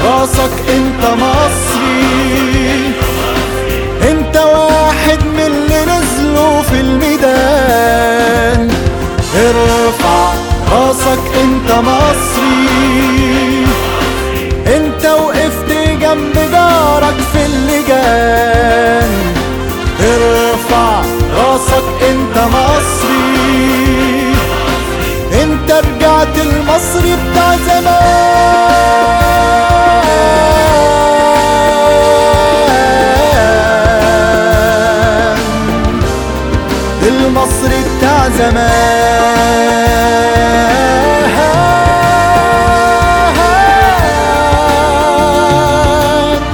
راسك انت مصري انت واحد من اللي نزلوا في الميدان ارفع راسك انت مصري انت وقفت جنب جارك في اللجان ارفع راسك انت مصري انت رجعت المصري بتاع زمان المصري بتاع زمان